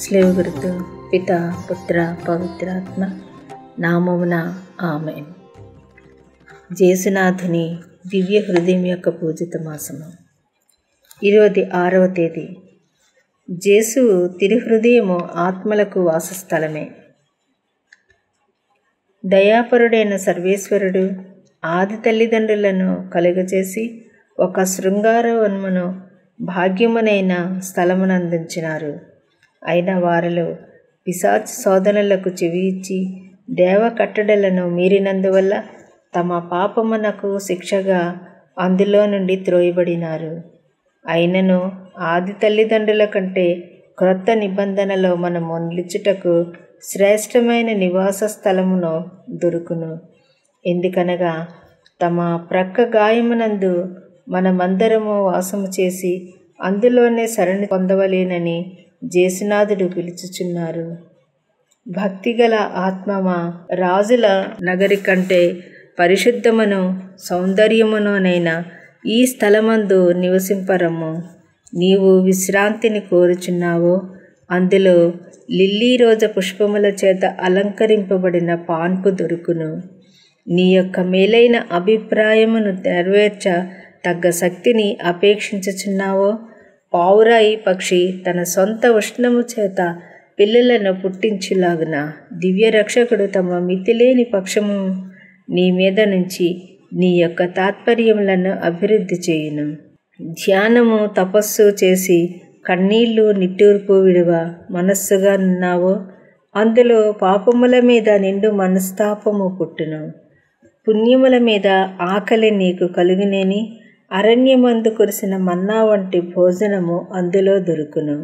స్లేవ గురుతు పిత పుత్ర పవిత్రాత్మ నామమున ఆమె జేసునాథుని దివ్య హృదయం యొక్క పూజిత మాసము ఇరవై ఆరవ తేదీ జేసు తిరుహృదయము ఆత్మలకు వాసస్థలమే దయాపరుడైన సర్వేశ్వరుడు ఆది తల్లిదండ్రులను కలుగచేసి ఒక శృంగారవన్మను భాగ్యమునైన స్థలమునందించినారు అయిన వారిలో పిశాచ్ శోధనలకు చెవి ఇచ్చి దేవ కట్టడలను మీరినందువల్ల తమ పాపమునకు శిక్షగా అందులో నుండి త్రోయబడినారు అయినను ఆది తల్లిదండ్రుల కంటే క్రొత్త నిబంధనలో మనము నిలుచుటకు శ్రేష్టమైన నివాస స్థలమును దొరుకును ఎందుకనగా తమ ప్రక్క గాయమునందు మనమందరము వాసము చేసి అందులోనే శరణి పొందవలేనని జేసునాథుడు పిలుచుచున్నారు భక్తిగల ఆత్మమా రాజుల నగరి కంటే పరిశుద్ధమును సౌందర్యమునునైన ఈ స్థలమందు నివసింపరము నీవు విశ్రాంతిని కోరుచున్నావో అందులో లిల్లీ రోజ పుష్పముల చేత అలంకరింపబడిన పాన్పు దొరుకును నీ యొక్క మేలైన అభిప్రాయమును నెరవేర్చ తగ్గ శక్తిని అపేక్షించుచున్నావో పావురాయి పక్షి తన సొంత ఉష్ణము చేత పిల్లలను పుట్టించులాగున దివ్య రక్షకుడు తమ మితిలేని పక్షము నీ మీద నుంచి నీ యొక్క తాత్పర్యములను అభివృద్ధి చేయును ధ్యానము తపస్సు చేసి కన్నీళ్లు నిట్టూర్పు విడువ మనస్సుగా ఉన్నావో అందులో పాపముల మీద నిండు మనస్తాపము పుట్టును పుణ్యముల మీద ఆకలి నీకు కలుగునేని అరణ్యమందు కురిసిన మన్నా వంటి భోజనము అందులో దొరుకును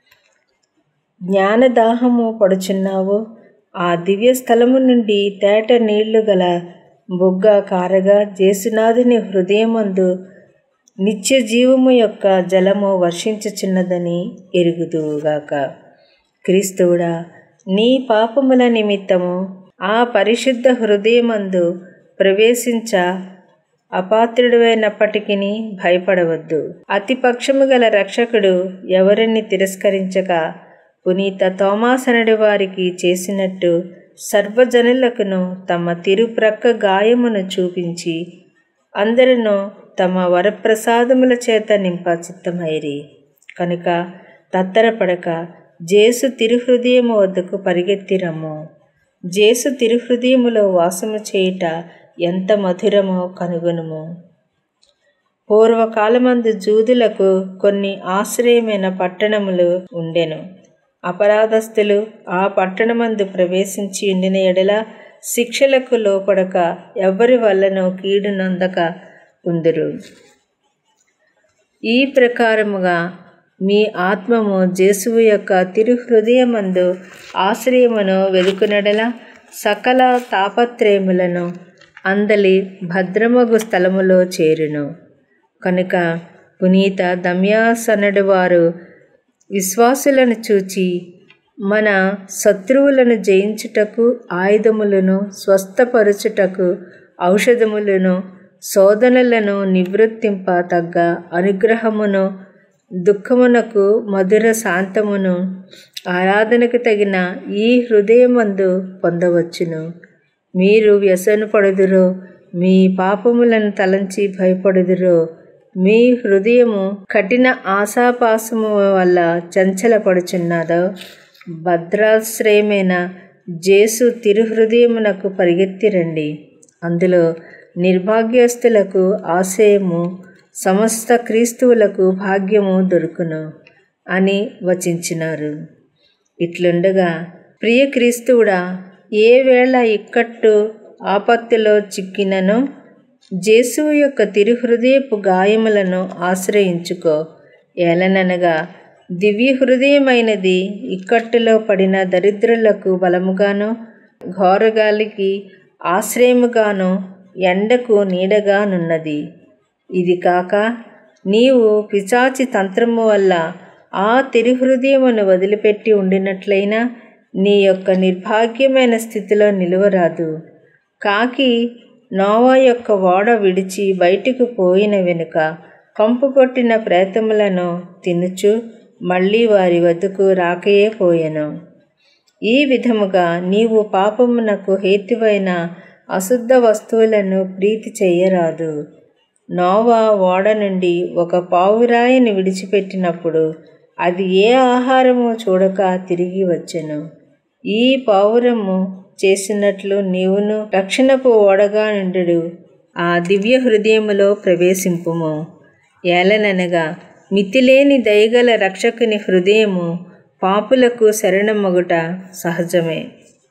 జ్ఞానదాహము పడుచున్నావు ఆ దివ్య స్థలము నుండి తేట నీళ్లు గల బొగ్గ కారగా జేసునాథుని హృదయమందు నిత్య జీవము యొక్క జలము వర్షించుచున్నదని ఎరుగుదువుగాక క్రీస్తువుడా నీ పాపముల నిమిత్తము ఆ పరిశుద్ధ హృదయమందు ప్రవేశించ అపాత్రుడైనప్పటికీ భయపడవద్దు అతి పక్షము గల రక్షకుడు ఎవరిని తిరస్కరించక పునీత తోమాసనడి వారికి చేసినట్టు సర్వజనులకును తమ తిరుప్రక్క గాయమును చూపించి అందరినూ తమ వరప్రసాదముల చేత నింప చిత్తమైరి కనుక తత్తరపడక జేసు తిరుహృదయము వద్దకు పరిగెత్తిరమ్ము జేసు తిరుహృదయములో వాసము చేయుట ఎంత మధురమో కనుగొనుము పూర్వకాలమందు జూదులకు కొన్ని ఆశ్రయమైన పట్టణములు ఉండెను అపరాధస్తులు ఆ పట్టణమందు ప్రవేశించి ఉండిన ఎడల శిక్షలకు లోపడక ఎవరి వల్లనో కీడు నొందక ఉందరు ఈ ప్రకారముగా మీ ఆత్మము జేసువు యొక్క తిరుహృదయమందు ఆశ్రయమును వెదుకునడల సకల తాపత్రయములను అందలి భద్రమగు స్థలములో చేరును కనుక పునీత దమ్యాసనడు వారు విశ్వాసులను చూచి మన శత్రువులను జయించుటకు ఆయుధములను స్వస్థపరచుటకు ఔషధములను శోధనలను నివృత్తింప తగ్గ అనుగ్రహమును దుఃఖమునకు మధుర శాంతమును ఆరాధనకు తగిన ఈ హృదయమందు పొందవచ్చును మీరు వ్యసన పడుదురో మీ పాపములను తలంచి భయపడుదురో మీ హృదయము కఠిన ఆశాపాసము వల్ల చంచలపడుచున్నదో భద్రాశ్రయమైన జేసు తిరుహృదయమునకు పరిగెత్తిరండి అందులో నిర్భాగ్యస్తులకు ఆశయము సమస్త క్రీస్తువులకు భాగ్యము దొరుకును అని వచించినారు ఇట్లుండగా ప్రియ క్రీస్తువుడా ఏ వేళ ఇక్కట్టు ఆపత్తిలో చిక్కినను జేసువు యొక్క తిరుహృదయపు గాయములను ఆశ్రయించుకో ఏలననగా దివ్య హృదయమైనది ఇక్కట్టులో పడిన దరిద్రులకు బలముగాను ఘోరగాలికి ఆశ్రయముగాను ఎండకు నీడగానున్నది ఇది కాక నీవు పిచాచి తంత్రము వల్ల ఆ తిరుహృదయమును వదిలిపెట్టి ఉండినట్లయినా నీ యొక్క నిర్భాగ్యమైన స్థితిలో నిలువరాదు కాకి నోవా యొక్క ఓడ విడిచి బయటికి పోయిన వెనుక కంపు కొట్టిన ప్రేతములను తినుచు మళ్ళీ వారి వద్దకు రాకయే పోయెను ఈ విధముగా నీవు పాపమునకు హేతువైన అశుద్ధ వస్తువులను ప్రీతి చెయ్యరాదు నోవా ఓడ నుండి ఒక పావురాయిని విడిచిపెట్టినప్పుడు అది ఏ ఆహారము చూడక తిరిగి వచ్చెను ఈ పావురము చేసినట్లు నీవును రక్షణపు ఓడగా నుండు ఆ దివ్య హృదయములో ప్రవేశింపుము ఏలననగా మితిలేని దయగల రక్షకుని హృదయము పాపులకు శరణమగుట సహజమే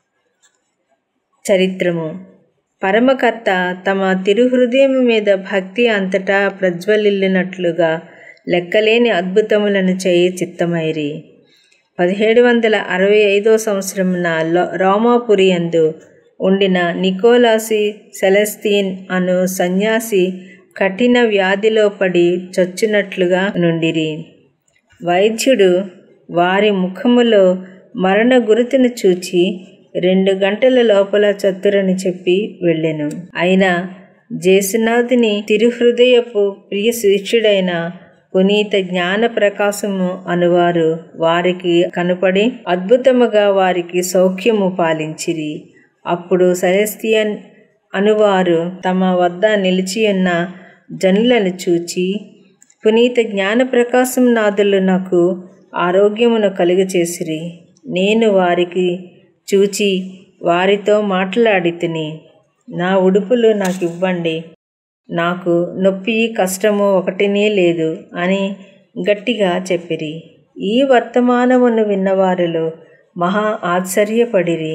చరిత్రము పరమకర్త తమ తిరుహృదయం మీద భక్తి అంతటా ప్రజ్వలిల్లినట్లుగా లెక్కలేని అద్భుతములను చేయి చిత్తమైరి పదిహేడు వందల అరవై ఐదో సంవత్సరమున రోమాపురి అందు ఉండిన నికోలాసి సెలెస్తీన్ అను సన్యాసి కఠిన వ్యాధిలో పడి చచ్చునట్లుగా నుండిరి వైద్యుడు వారి ముఖములో మరణ గురుతును చూచి రెండు గంటల లోపల చత్తురని చెప్పి వెళ్ళెను అయినా జేసునాథుని తిరుహృదయపు ప్రియ శిష్యుడైన పునీత జ్ఞాన ప్రకాశము అనువారు వారికి కనపడి అద్భుతముగా వారికి సౌఖ్యము పాలించిరి అప్పుడు సెలెస్టియన్ అనువారు తమ వద్ద నిలిచియున్న జనులను చూచి పునీత జ్ఞాన ప్రకాశం నాదులు నాకు ఆరోగ్యమును కలుగచేసిరి నేను వారికి చూచి వారితో మాట్లాడి తిని నా ఉడుపులు నాకు ఇవ్వండి నాకు నొప్పి కష్టము ఒకటినే లేదు అని గట్టిగా చెప్పిరి ఈ వర్తమానమును విన్నవారిలో మహా ఆశ్చర్యపడిరి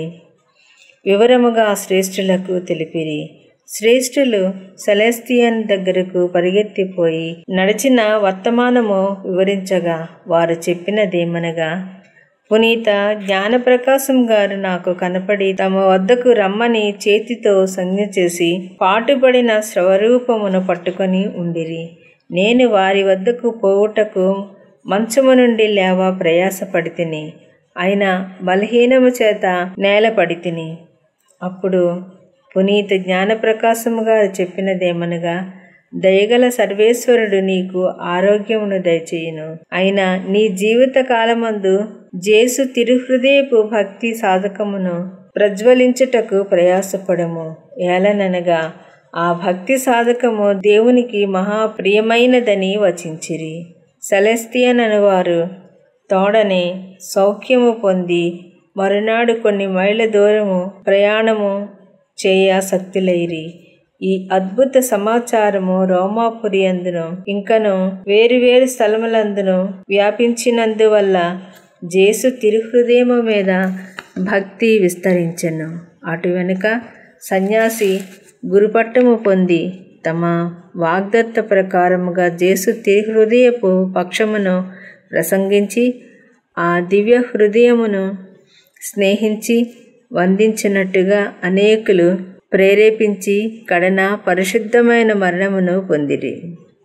వివరముగా శ్రేష్ఠులకు తెలిపిరి శ్రేష్ఠులు సెలెస్తియన్ దగ్గరకు పరిగెత్తిపోయి నడిచిన వర్తమానము వివరించగా వారు చెప్పినదేమనగా పునీత జ్ఞానప్రకాశం గారు నాకు కనపడి తమ వద్దకు రమ్మని చేతితో సంజ్ఞ చేసి పాటుపడిన స్వరూపమును పట్టుకొని ఉండిరి నేను వారి వద్దకు పోవుటకు మంచము నుండి లేవ ప్రయాసపడి తిని అయినా బలహీనము చేత నేలపడి తిని అప్పుడు పునీత జ్ఞానప్రకాశము గారు చెప్పినదేమనగా దయగల సర్వేశ్వరుడు నీకు ఆరోగ్యమును దయచేయును అయినా నీ జీవిత కాలమందు జేసు తిరుహృదయపు భక్తి సాధకమును ప్రజ్వలించుటకు ప్రయాసపడము ఏలననగా ఆ భక్తి సాధకము దేవునికి మహాప్రియమైనదని వచించిరి సెలెస్తియన్ అనువారు తోడనే సౌఖ్యము పొంది మరునాడు కొన్ని మైళ్ళ దూరము ప్రయాణము చేయ శక్తులైరి ఈ అద్భుత సమాచారము రోమాపురి అందును ఇంకను వేరువేరు స్థలములందును వ్యాపించినందువల్ల జేసు తిరుహృదయము మీద భక్తి విస్తరించెను అటు వెనుక సన్యాసి గురుపట్టము పొంది తమ వాగ్దత్త ప్రకారముగా జేసు తిరుహృదయపు పక్షమును ప్రసంగించి ఆ దివ్య హృదయమును స్నేహించి వందించినట్టుగా అనేకులు ప్రేరేపించి కడన పరిశుద్ధమైన మరణమును పొందిరి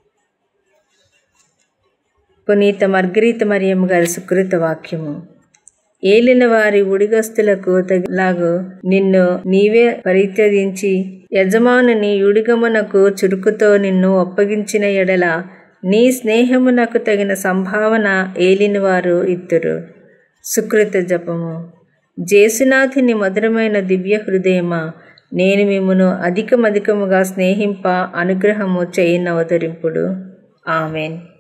పునీత మర్గరీత మరియమ్మ గారి సుకృత వాక్యము ఏలిన వారి ఉడిగస్తులకు తగిలాగు నిన్ను నీవే పరిత్యజించి యజమానుని యుడిగమునకు చురుకుతో నిన్ను ఒప్పగించిన ఎడల నీ స్నేహమునకు తగిన సంభావన ఏలినవారు ఇద్దరు సుకృత జపము జేసునాథుని మధురమైన దివ్య హృదయమా నేను మిమ్మను అధికమధికముగా స్నేహింప అనుగ్రహము చేయనవతరింపుడు ఆమెన్